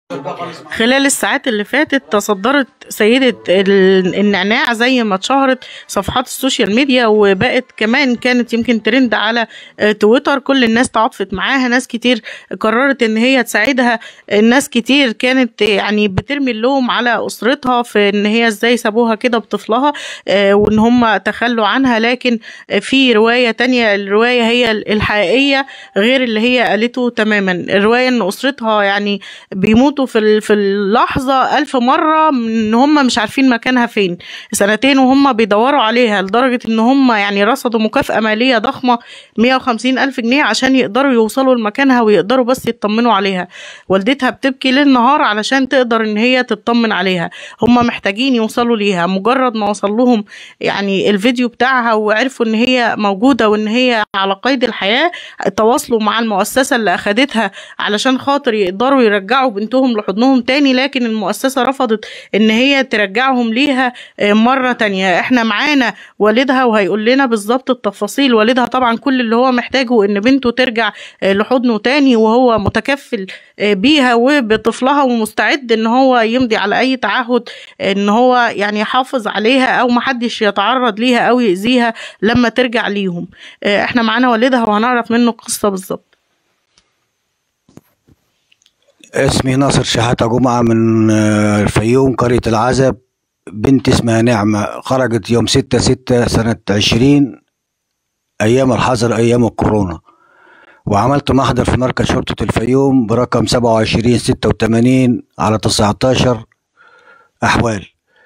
خلال الساعات اللي فاتت تصدرت سيدة ال- النعناع زي ما اتشهرت صفحات السوشيال ميديا وبقت كمان كانت يمكن ترند على آه، تويتر كل الناس تعاطفت معاها ناس كتير قررت ان هي تساعدها ناس كتير كانت يعني بترمي اللوم على اسرتها في ان هي ازاي سابوها كده بطفلها آه، وان هم تخلوا عنها لكن في رواية تانية الرواية هي الحقيقية غير اللي هي قالته تماما الرواية ان اسرتها يعني بيموتوا في ال- في اللحظة ألف مرة من ان هم مش عارفين مكانها فين سنتين وهم بيدوروا عليها لدرجة ان هم يعني رصدوا مكافأة مالية ضخمة 150 ألف جنيه عشان يقدروا يوصلوا لمكانها ويقدروا بس يطمنوا عليها والدتها بتبكي ليل نهار علشان تقدر ان هي تطمن عليها هم محتاجين يوصلوا ليها مجرد ما وصل لهم يعني الفيديو بتاعها وعرفوا ان هي موجودة وان هي على قيد الحياة تواصلوا مع المؤسسة اللي اخدتها علشان خاطر يقدروا يرجعوا بنتهم لحضنهم تاني لكن المؤسسة رفضت ان هي ترجعهم ليها آه، مرة تانية احنا معانا والدها وهيقول لنا بالظبط التفاصيل والدها طبعا كل اللي هو محتاجه ان بنته ترجع آه، لحضنه تاني وهو متكفل آه، بيها وبطفلها ومستعد ان هو يمضي على اي تعهد ان هو يعني يحافظ عليها او محدش يتعرض ليها او يأذيها لما ترجع ليهم آه، احنا معانا والدها وهنعرف منه القصة بالظبط اسمي ناصر شحاتة جمعة من آه، الفيوم قرية العزب بنت اسمها نعمة خرجت يوم ستة ستة سنة عشرين أيام الحظر أيام الكورونا وعملت محضر في مركز شرطة الفيوم برقم سبعة وعشرين ستة وتمانين على تسعتاشر أحوال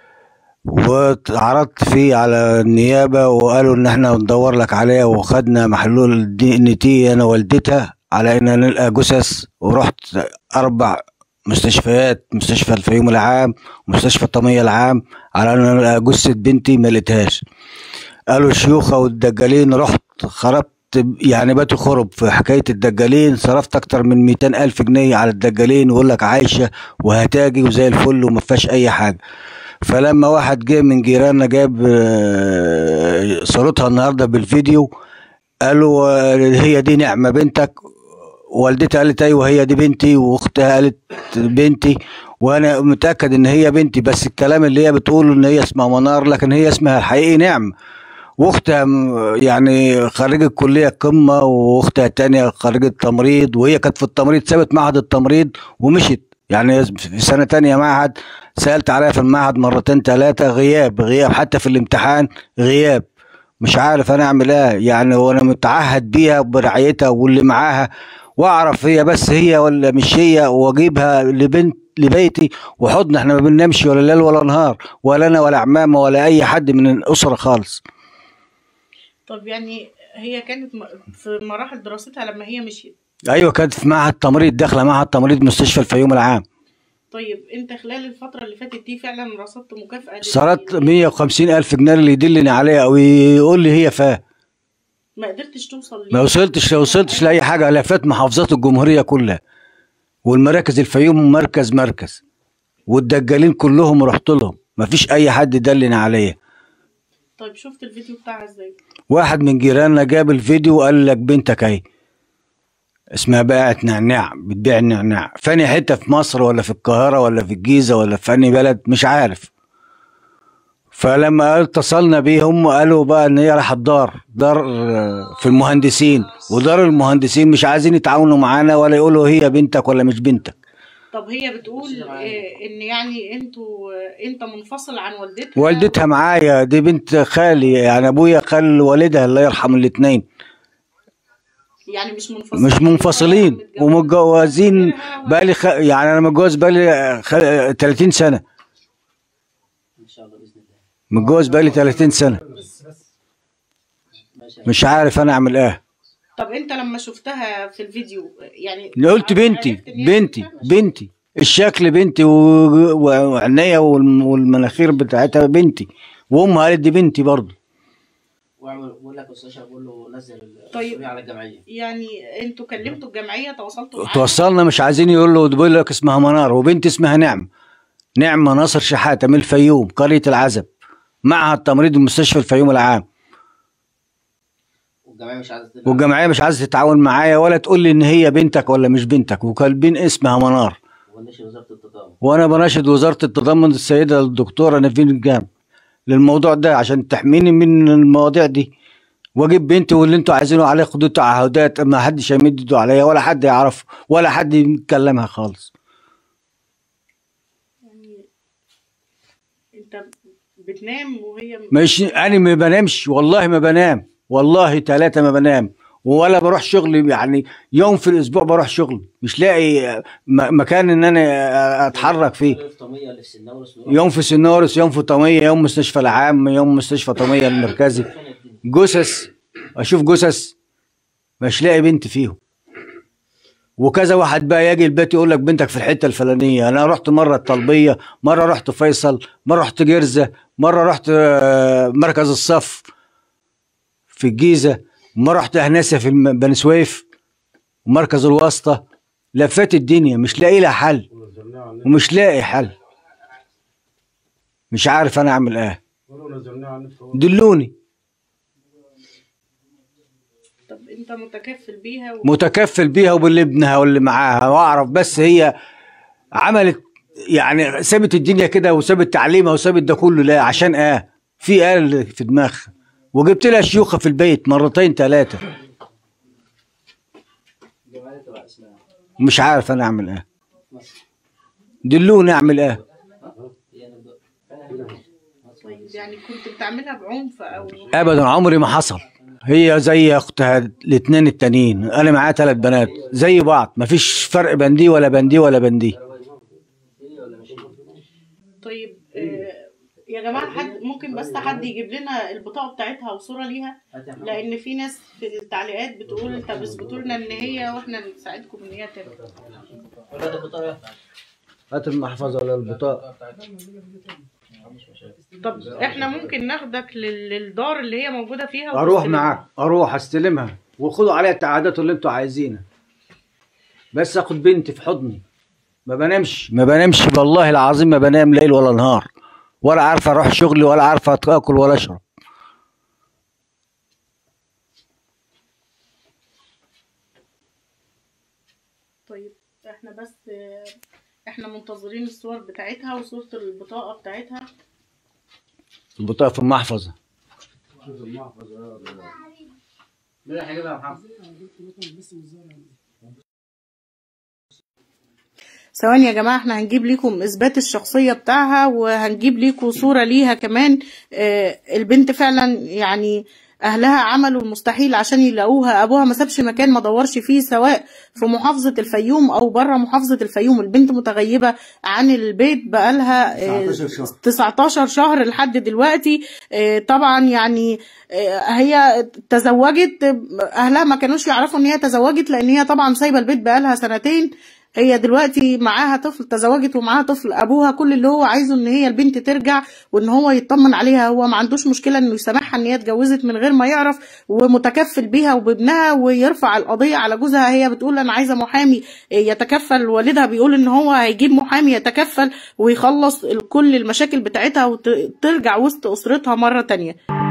وعرضت فيه على النيابة وقالوا إن إحنا ندور لك عليها وخدنا محلول دي ان تي أنا والدتها على إن نلقى جثث ورحت أربع مستشفيات مستشفى الفيوم العام ومستشفى الطمية العام على إن نلقى جثة بنتي ما لقيتهاش قالوا الشيوخة والدجالين رحت خربت يعني باتوا خرب في حكاية الدجالين صرفت أكتر من 200 ألف جنيه على الدجالين ويقول لك عايشة وهتاجي وزي الفل وما فيهاش أي حاجة فلما واحد جه من جيراننا جاب آه، صورتها النهارده بالفيديو قالوا آه، هي دي نعمة بنتك والدتها قالت ايوه هي دي بنتي واختها قالت بنتي وانا متاكد ان هي بنتي بس الكلام اللي هي بتقوله ان هي اسمها منار لكن هي اسمها الحقيقي نعم واختها م- يعني خريجة كلية قمة واختها التانية خريجة تمريض وهي كانت في التمريض سابت معهد التمريض ومشيت يعني في سنة تانية معهد سألت عليها في المعهد مرتين ثلاثة غياب غياب حتى في الامتحان غياب مش عارف انا اعمل ايه يعني وانا متعهد بيها برعايتها واللي معاها واعرف هي بس هي ولا مش هي واجيبها لبنت لبيتي وحضن احنا ما بننامش ولا ليل ولا نهار ولا انا ولا عمامه ولا اي حد من الاسره خالص طب يعني هي كانت م- في مراحل دراستها لما هي مشيت ايوه كانت في معهد تمريض داخله معهد تمريض مستشفى الفيوم العام طيب انت خلال الفترة اللي فاتت دي فعلا رصدت مكافأة لل- صارت 150 الف جنيه اللي يدلني عليها او يقول لي هي فيها ما قدرتش توصل ما ليه وصلتش ما وصلتش لاي حاجه لفت محافظات الجمهوريه كلها والمراكز الفيوم مركز مركز والدجالين كلهم رحت لهم ما فيش اي حد دلني عليا طيب شفت الفيديو بتاعها ازاي واحد من جيراننا جاب الفيديو وقال لك بنتك اهي اسمها باعة نعناع بتبيع النعناع فاني حته في مصر ولا في القاهره ولا في الجيزه ولا في اني بلد مش عارف فلما اتصلنا بيهم قالوا بقى ان هي راحت دار دار آه، في المهندسين ودار المهندسين مش عايزين يتعاونوا معانا ولا يقولوا هي بنتك ولا مش بنتك طب هي بتقول آه، ان يعني انتوا آه، انت منفصل عن والدتها والدتها معايا دي بنت خالي يعني ابويا خال والدها الله يرحم الاتنين يعني مش منفصلين مش منفصلين ومتجوزين بقالي خ... يعني انا متجوز بقالي خ... 30 سنه متجوز بقالي 30 سنه مش عارف انا اعمل ايه طب انت لما شفتها في الفيديو يعني قلت بنتي عرفت إن هي بنتي بنتها؟ بنتي الشكل بنتي و- وعينيا والم- والمناخير بتاعتها بنتي وامها قالت دي بنتي برضه واعمل بقول لك استاذ شرف بقول له نزل طيب. الصورة على الجمعيه يعني انتوا كلمتوا الجمعية تواصلتوا معاها توصلنا مش عايزين يقول له بيقول لك اسمها منار وبنت اسمها نعم نعمة ناصر شحاتة من الفيوم قرية العزب معها التمريض المستشفى الفيوم العام والجمعيه مش عايزه تدفع. والجمعية مش عايزة تتعاون معايا ولا تقول لي ان هي بنتك ولا مش بنتك وكالبين اسمها منار ونشر وزاره التضامن وانا بناشد وزاره التضامن السيده الدكتوره نيفين الجام للموضوع ده عشان تحميني من المواضيع دي واجيب بنتي واللي انتوا عايزينه عليه خدوا تعهدات ما حدش هيمد ايده عليا ولا حد يعرف ولا حد يكلمها خالص يعني انت بتنام وهي مش انا ما بنامش والله ما بنام والله ثلاثة ما بنام ولا بروح شغل يعني يوم في الاسبوع بروح شغل مش لاقي م- مكان ان انا اتحرك فيه الطميه اللي في سناورس يوم في سنورس يوم في طمية يوم مستشفى العام يوم مستشفى طمية المركزي جثث اشوف جثث مش لاقي بنت فيهم وكذا واحد بقى يجي البيت يقول لك بنتك في الحته الفلانيه انا رحت مره الطلبيه مره رحت فيصل مره رحت جرزه مره رحت آه، مركز الصف في الجيزه مره رحت اهناسه في الم- بني سويف ومركز الواسطه لفيت الدنيا مش لاقي لها حل ومش لاقي حل مش عارف انا اعمل ايه دلوني طب انت متكفل بيها و... متكفل بيها وباللي ابنها واللي معاها واعرف بس هي عملت يعني سابت الدنيا كده وسابت تعليمها وسابت ده كله لا عشان اه في اه اللي في دماغها وجبت لها شيوخه في البيت مرتين ثلاثه جمعيه تبع اسمها مش عارف انا اعمل ايه دلوني اعمل ايه هي نبدأ طيب يعني كنت بتعملها بعنف او ابدا عمري ما حصل هي زي اختها الاثنين التانيين انا معايا ثلاث بنات زي بعض مفيش فرق بندي ولا بندي ولا بندي طيب آه يا جماعه حد ممكن بس حد يجيب لنا البطاقه بتاعتها وصوره ليها لان في ناس في التعليقات بتقول طب اثبتوا لنا ان هي واحنا نساعدكم ان هي تبقى ولا البطاقه هات المحفظه ولا البطاقه طب احنا ممكن ناخدك لل- للدار اللي هي موجوده فيها اروح وتستلمها. معاك اروح استلمها وخدوا عليها التعهدات اللي انتوا عايزينها بس اخد بنتي في حضني ما بنامش ما بنامش والله العظيم ما بنام ليل ولا نهار ولا عارف اروح شغلي ولا عارف اكل ولا اشرب طيب احنا بس آه، احنا منتظرين الصور بتاعتها وصورة البطاقة بتاعتها البطاقه في المحفظه ثواني يا جماعة احنا هنجيب لكم اثبات الشخصية بتاعها وهنجيب لكم صورة ليها كمان آه، البنت فعلا يعني اهلها عملوا المستحيل عشان يلاقوها ابوها ما سابش مكان ما دورش فيه سواء في محافظة الفيوم او بره محافظة الفيوم البنت متغيبة عن البيت بقالها آه، 19 شهر. 19 شهر لحد دلوقتي آه، طبعا يعني آه، هي تزوجت آه، اهلها ما كانوش يعرفوا ان هي تزوجت لان هي طبعا سايبه البيت بقالها سنتين هي دلوقتي معاها طفل تزوجت ومعاها طفل ابوها كل اللي هو عايزه ان هي البنت ترجع وان هو يطمن عليها هو ما عندوش مشكله انه يسامحها ان هي اتجوزت من غير ما يعرف ومتكفل بيها وبابنها ويرفع القضيه على جوزها هي بتقول انا عايزه محامي يتكفل والدها بيقول ان هو هيجيب محامي يتكفل ويخلص كل المشاكل بتاعتها وترجع وسط اسرتها مره تانية